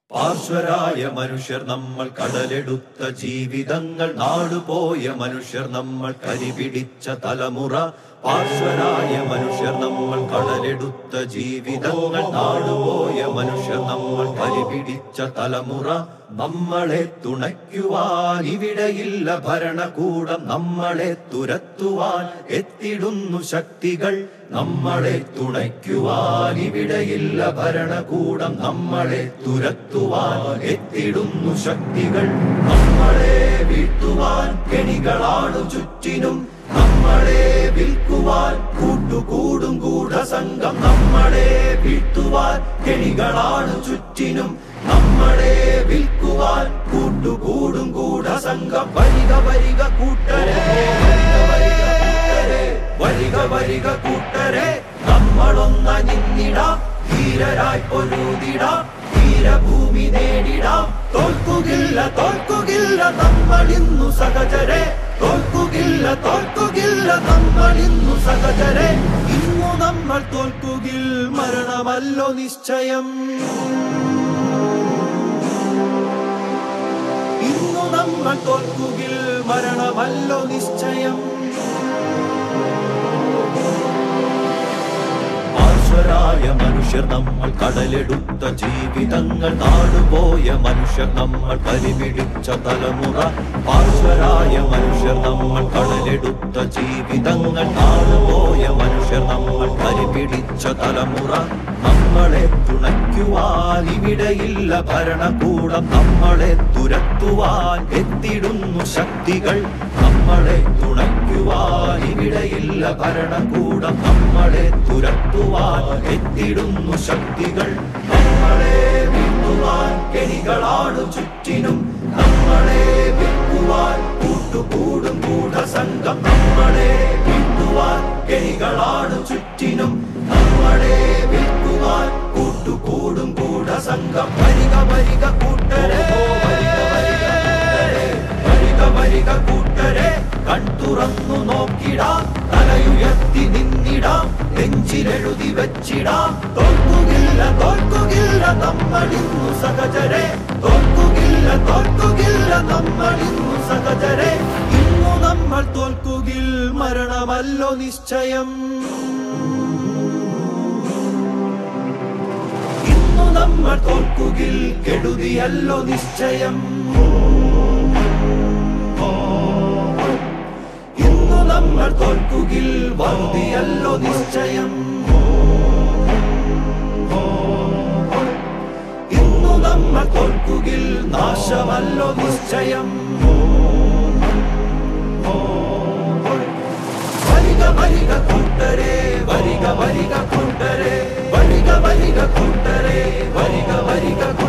പാർശ്വരായ മനുഷ്യർ നമ്മൾ കടലെടുത്ത ജീവിതങ്ങൾ നാടുപോയ മനുഷ്യർ നമ്മൾ കരിപിടിച്ച തലമുറ പാർശ്വരായ മനുഷ്യർ നമ്മൾ കടലെടുത്ത ജീവിതങ്ങൾ നാടുപോയ മനുഷ്യർ നമ്മൾ കരിപിടിച്ച തലമുറ നമ്മളെ തുണയ്ക്കുവാൻ ഇവിടെയില്ല ഭരണകൂടം നമ്മളെ തുരത്തുവാൻ എത്തിടുന്നു ശക്തികൾ നമ്മളെ തുണയ്ക്കുവാൻ ഇവിടെയില്ല ഭരണകൂടം നമ്മളെ തുരത്തുവാൻ എത്തിടുന്നു ശക്തികൾ നമ്മളെ വീഴ്ത്തുവാൻ കെണികളാണു ചുറ്റിനും നമ്മളെ വിൽക്കുവാൻ കൂട്ടുകൂടും ഗൂഢസംഘം നമ്മളെ വീഴ്ത്തുവാൻ കെണികളാണു ചുറ്റിനും നമ്മളെ വിൽക്കുവാൻ കൂട്ടുകൂടും ഗൂഢസംഘം വരിക വരിക കൂട്ടരെ വരിക വരിക കൂട്ടരെ വരിക വരിക കൂട്ടരെ നമ്മളൊന്ന നിന്നിടാം ധീരരായി പൊരുതിടാം ധീരഭൂമി നേടിടാം തോൽക്കുകില്ല തോൽക്കുകില്ല നമ്മളിന്നു സഹചരെ തോൽക്കുകില്ല തോൽക്കുകില്ല നമ്മളിന്നു സഹചരെ ഇന്നു നമ്മൾ തോൽക്കുകിൽ മരണമല്ലോ നിശ്ചയം ഇന്നു നമ്മൾ തോൽക്കുകിൽ മരണമല്ലോ നിശ്ചയം പാർശ്വരായ മനുഷ്യർ നമ്മൾ കടലെടുത്ത ജീവിതങ്ങൾ നാടുപോയ മനുഷ്യർ നമ്മൾ പരിപിടിച്ച തലമുറ പാർശ്വരായ മനുഷ്യർ നമ്മൾ കടലെടുത്ത ജീവിതങ്ങൾ നാടുപോയ മനുഷ്യർ നമ്മൾ പരിപിടിച്ച തലമുറ നമ്മളെ തുണയ്ക്കുവാൻ ഇവിടെയില്ല ഭരണകൂടം നമ്മളെ തുരത്തുവാൻ എത്തിടുന്നു ശക്തികൾ നമ്മളെ തുണയ്ക്കുവാൻ ഇവിടെയില്ല ഭരണകൂടം നമ്മളെ തുരത്തുവാൻ എത്തിടുന്നു ശക്തികൾ നമ്മളെ വീഴ്ത്തുവാൻ കെണികളാണു ചുറ്റിനും നമ്മളെ വിൽക്കുവാൻ കൂട്ടുകൂടും ഗൂഢസംഘം നമ്മളെ വീഴ്ത്തുവാൻ കെണികളാണു ചുറ്റിനും നമ്മളെ വിൽക്കുവാൻ കൂട്ടുകൂടും ഗൂഢസംഘം വരിക വരിക കൂട്ടരെ വരിക വരിക കൂട്ടരെ വരിക വരിക കൂട്ടരെ കൺതുറന്നു നോക്കിടാം തലയുയർത്തി നിന്നിടാം നെഞ്ചിലെഴുതി വെച്ചിടാം തോൽക്കുകില്ല തോൽക്കുകില്ല നമ്മളിന്നു സഹചരെ തോൽക്കുകില്ല തോൽക്കുകില്ല നമ്മളിന്നു സഹചരെ ഇന്നു നമ്മൾ തോൽക്കുകിൽ മരണമല്ലോ നിശ്ചയം ഇന്നു നമ്മൾ തോൽക്കുകിൽ കെടുതിയല്ലോ നിശ്ചയം ഇന്നു നമ്മൾ തോൽക്കുകിൽ വറുതിയല്ലോ നിശ്ചയം ഇന്നു നമ്മൾ തോൽക്കുകിൽ നാശമല്ലോ നിശ്ചയം വരിക വരിക കൂട്ടരെ വരിക വരിക കൂട്ടരെ വരിക വരിക കൂട്ടരെ വരിക വരിക കൂട്ടരെ